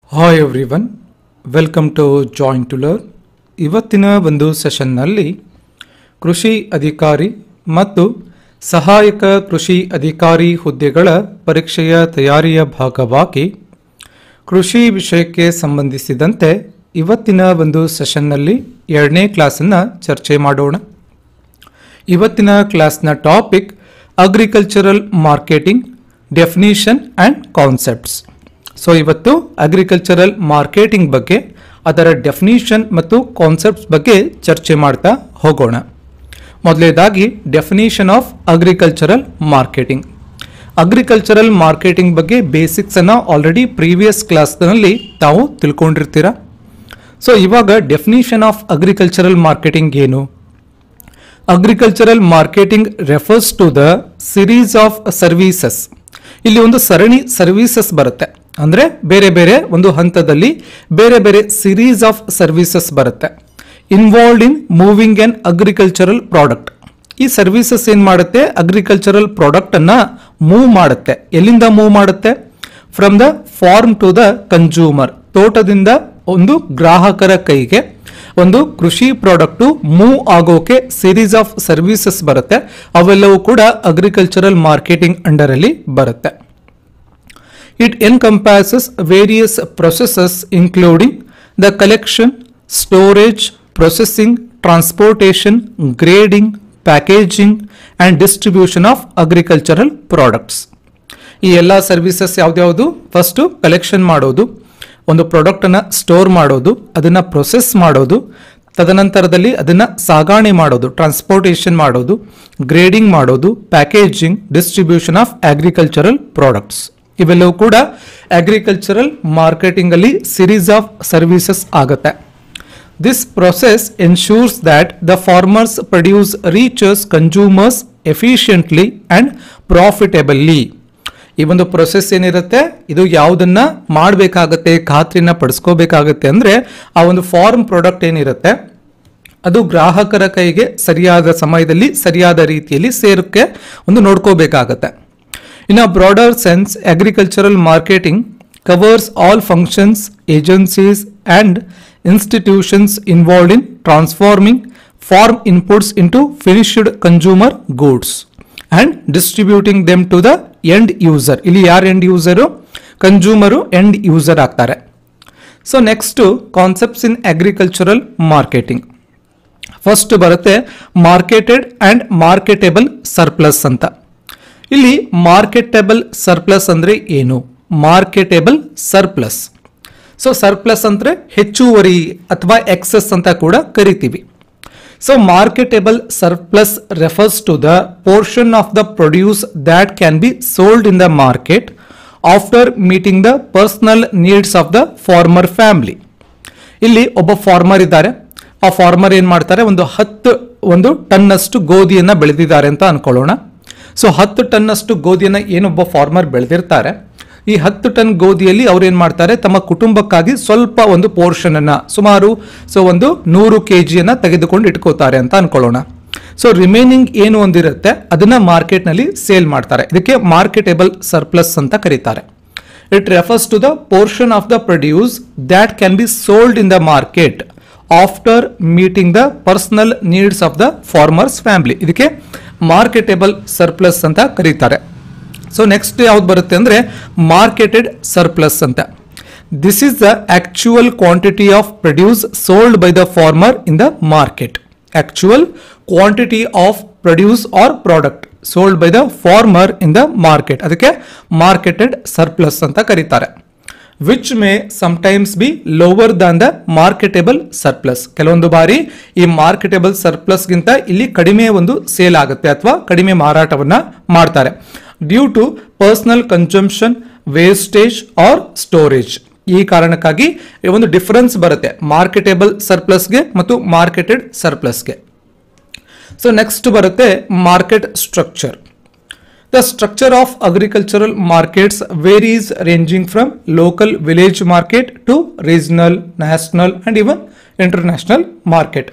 hi everyone welcome to join to learn ಇವತ್ತಿನ ಒಂದು ಸೆಷನ್ನಲ್ಲಿ ಕೃಷಿ ಅಧಿಕಾರಿ ಮತ್ತು ಸಹಾಯಕ ಕೃಷಿ ಅಧಿಕಾರಿ ಹುದ್ದೆಗಳ ಪರೀಕ್ಷೆಯ ತಯಾರಿಯ ಭಾಗವಾಗಿ ಕೃಷಿ ವಿಷಯಕ್ಕೆ ಸಂಬಂಧಿಸಿದಂತೆ ಇವತ್ತಿನ ಒಂದು ಸೆಷನ್ನಲ್ಲಿ ಎರಡನೇ ಕ್ಲಾಸನ್ನು ಚರ್ಚೆ ಮಾಡೋಣ ಇವತ್ತಿನ ಕ್ಲಾಸ್ನ topic agricultural marketing definition and concepts so ಇವತ್ತು ಅಗ್ರಿಕಲ್ಚರಲ್ ಮಾರ್ಕೆಟಿಂಗ್ ಬಗ್ಗೆ ಅದರ ಡೆಫಿನಿಷನ್ ಮತ್ತು ಕಾನ್ಸೆಪ್ಟ್ಸ್ ಬಗ್ಗೆ ಚರ್ಚೆ ಮಾಡ್ತಾ ಹೋಗೋಣ ಮೊದಲನೇದಾಗಿ definition of agricultural marketing agricultural marketing ಬಗ್ಗೆ ಬೇಸಿಕ್ಸನ್ನು ಆಲ್ರೆಡಿ ಪ್ರೀವಿಯಸ್ ಕ್ಲಾಸ್ನಲ್ಲಿ ತಾವು ತಿಳ್ಕೊಂಡಿರ್ತೀರಾ ಸೊ ಇವಾಗ ಡೆಫಿನಿಷನ್ ಆಫ್ ಅಗ್ರಿಕಲ್ಚರಲ್ ಮಾರ್ಕೆಟಿಂಗ್ ಏನು agricultural marketing refers to the series of services ಇಲ್ಲಿ ಒಂದು ಸರಣಿ ಸರ್ವೀಸಸ್ ಬರುತ್ತೆ ಅಂದ್ರೆ ಬೇರೆ ಬೇರೆ ಒಂದು ಹಂತದಲ್ಲಿ ಬೇರೆ ಬೇರೆ ಸಿರೀಸ್ ಆಫ್ ಸರ್ವೀಸಸ್ ಬರುತ್ತೆ involved in moving an agricultural product ಈ ಸರ್ವೀಸಸ್ ಏನ್ ಮಾಡುತ್ತೆ ಅಗ್ರಿಕಲ್ಚರಲ್ ಪ್ರಾಡಕ್ಟ್ ಅನ್ನ ಮೂವ್ ಮಾಡುತ್ತೆ ಎಲ್ಲಿಂದ ಮೂವ್ ಮಾಡುತ್ತೆ from the farm to the consumer ತೋಟದಿಂದ ಒಂದು ಗ್ರಾಹಕರ ಕೈಗೆ ಒಂದು ಕೃಷಿ ಪ್ರಾಡಕ್ಟು ಮೂವ್ ಆಗೋಕೆ ಸಿರೀಸ್ ಆಫ್ ಸರ್ವಿಸಸ್ ಬರುತ್ತೆ ಅವೆಲ್ಲವೂ ಕೂಡ ಅಗ್ರಿಕಲ್ಚರಲ್ ಮಾರ್ಕೆಟಿಂಗ್ ಅಂಡರ್ ಅಲ್ಲಿ ಬರುತ್ತೆ it encompasses various processes including the collection storage processing transportation grading packaging and distribution of agricultural products ಈ ಎಲ್ಲ ಸರ್ವಿಸಸ್ ಯಾವ್ದ್ಯಾವುದು ಫಸ್ಟು ಕಲೆಕ್ಷನ್ ಮಾಡೋದು ಒಂದು ಪ್ರಾಡಕ್ಟನ್ನು ಸ್ಟೋರ್ ಮಾಡೋದು ಅದನ್ನು ಪ್ರೊಸೆಸ್ ಮಾಡೋದು ತದನಂತರದಲ್ಲಿ ಅದನ್ನು ಸಾಗಾಣೆ ಮಾಡೋದು ಟ್ರಾನ್ಸ್ಪೋರ್ಟೇಷನ್ ಮಾಡೋದು ಗ್ರೇಡಿಂಗ್ ಮಾಡೋದು packaging distribution of agricultural products ಇವೆಲ್ಲವೂ ಕೂಡ ಅಗ್ರಿಕಲ್ಚರಲ್ ಮಾರ್ಕೆಟಿಂಗ್ ಅಲ್ಲಿ ಸಿರೀಸ್ ಆಫ್ ಸರ್ವಿಸಸ್ ಆಗುತ್ತೆ this process ensures that the farmers produce reaches consumers efficiently and profitably ಈ ಒಂದು ಪ್ರೊಸೆಸ್ ಏನಿರುತ್ತೆ ಇದು ಯಾವುದನ್ನ ಮಾಡಬೇಕಾಗತ್ತೆ ಖಾತ್ರಿನ ಪಡಿಸ್ಕೋಬೇಕಾಗತ್ತೆ ಅಂದ್ರೆ ಆ ಒಂದು ಫಾರ್ಮ್ ಪ್ರಾಡಕ್ಟ್ ಏನಿರುತ್ತೆ ಅದು ಗ್ರಾಹಕರ ಕೈಗೆ ಸರಿಯಾದ ಸಮಯದಲ್ಲಿ ಸರಿಯಾದ ರೀತಿಯಲ್ಲಿ ಸೇರಕ್ಕೆ ಒಂದು ನೋಡ್ಕೋಬೇಕಾಗತ್ತೆ in a broader sense agricultural marketing covers all functions agencies and institutions involved in transforming farm inputs into finished consumer goods and distributing them to the end user ಇಲ್ಲಿ ಯಾರು end user consumer end user ಆಗ್ತಾರೆ so next concepts in agricultural marketing first ಬರುತ್ತೆ marketed and marketable surplus ಅಂತ ಇಲ್ಲಿ marketable surplus ಅಂದ್ರೆ ಏನು marketable surplus so surplus ಅಂದ್ರೆ ಹೆಚ್ಚುವರಿ ಅಥವಾ ಎಕ್ಸೆಸ್ ಅಂತ ಕೂಡ ಕರಿತೀವಿ so marketable surplus refers to the portion of the produce that can be sold in the market after meeting the personal needs of the farmer family ಇಲ್ಲಿ ಒಬ್ಬ farmer ಇದ್ದಾರೆ ಆ ಫಾರ್ಮರ್ ಏನ್ ಮಾಡ್ತಾರೆ ಒಂದು ಹತ್ತು ಒಂದು ಟನ್ನಷ್ಟು ಗೋಧಿಯನ್ನ ಬೆಳೆದಿದ್ದಾರೆ ಅಂತ ಅನ್ಕೊಳ್ಳೋಣ ಸೊ ಹತ್ತು ಟನ್ನಷ್ಟು ಗೋಧಿಯನ್ನ ಏನೊಬ್ಬ ಫಾರ್ಮರ್ ಬೆಳೆದಿರ್ತಾರೆ ಈ ಹತ್ತು ಟನ್ ಗೋಧಿಯಲ್ಲಿ ಅವ್ರು ಏನ್ ಮಾಡ್ತಾರೆ ತಮ್ಮ ಕುಟುಂಬಕ್ಕಾಗಿ ಸ್ವಲ್ಪ ಒಂದು ಪೋರ್ಷನ್ ಅನ್ನ ಸುಮಾರು ಸೊ ಒಂದು ನೂರು ಕೆ ಜಿಯನ್ನ ತೆಗೆದುಕೊಂಡು ಇಟ್ಕೋತಾರೆ ಅಂತ ಅನ್ಕೊಳ್ಳೋಣ ಸೊ ರಿಮೈನಿಂಗ್ ಏನು ಒಂದಿರುತ್ತೆ ಅದನ್ನ ಮಾರ್ಕೆಟ್ ನಲ್ಲಿ ಸೇಲ್ ಮಾಡ್ತಾರೆ ಇದಕ್ಕೆ ಮಾರ್ಕೆಟೇಬಲ್ ಸರ್ಪ್ಲಸ್ ಅಂತ ಕರೀತಾರೆ it refers to the portion of the produce that can be sold in the market after meeting the personal needs of the farmers family ಇದಕ್ಕೆ ಮಾರ್ಕೆಟೇಬಲ್ ಸರ್ಪ್ಲಸ್ ಅಂತ ಕರೀತಾರೆ ಸೊ ನೆಕ್ಸ್ಟ್ ಯಾವ್ದು ಬರುತ್ತೆ ಅಂದ್ರೆ ಮಾರ್ಕೆಟೆಡ್ ಸರ್ಪ್ಲಸ್ ಅಂತ this is the actual quantity of produce sold by the farmer in the market actual quantity of produce or product sold by the farmer in the market ಅದಕ್ಕೆ marketed surplus ಅಂತ ಕರೀತಾರೆ which may sometimes be lower than the marketable surplus ಕೆಲವೊಂದು ಬಾರಿ ಈ marketable ಸರ್ಪ್ಲಸ್ಗಿಂತ ಇಲ್ಲಿ ಕಡಿಮೆ ಒಂದು sale ಆಗುತ್ತೆ ಅಥವಾ ಕಡಿಮೆ ಮಾರಾಟವನ್ನ ಮಾಡ್ತಾರೆ due to personal consumption wastage or storage ಈ ಕಾರಣಕ್ಕಾಗಿ ಒಂದು ಡಿಫರೆನ್ಸ್ ಬರುತ್ತೆ ಮಾರ್ಕೆಟೇಬಲ್ ಸರ್ಪ್ಲಸ್ಗೆ ಮತ್ತು ಮಾರ್ಕೆಟೆಡ್ ಸರ್ಪ್ಲಸ್ಗೆ ಸೊ ನೆಕ್ಸ್ಟ್ ಬರುತ್ತೆ market structure the structure of agricultural markets varies ranging from local village market to regional national and even international market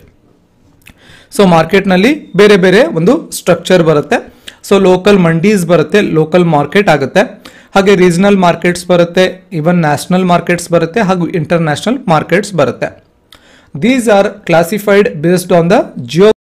so ಮಾರ್ಕೆಟ್ನಲ್ಲಿ ಬೇರೆ ಬೇರೆ ಒಂದು ಸ್ಟ್ರಕ್ಚರ್ ಬರುತ್ತೆ ಸೊ ಲೋಕಲ್ ಮಂಡೀಸ್ ಬರುತ್ತೆ ಲೋಕಲ್ ಮಾರ್ಕೆಟ್ ಆಗುತ್ತೆ ಹಾಗೆ ರೀಜನಲ್ ಮಾರ್ಕೆಟ್ಸ್ ಬರುತ್ತೆ ಇವನ್ ನ್ಯಾಷನಲ್ ಮಾರ್ಕೆಟ್ಸ್ ಬರುತ್ತೆ ಹಾಗೂ ಇಂಟರ್ನ್ಯಾಷನಲ್ ಮಾರ್ಕೆಟ್ಸ್ ಬರುತ್ತೆ these are classified based on the Jio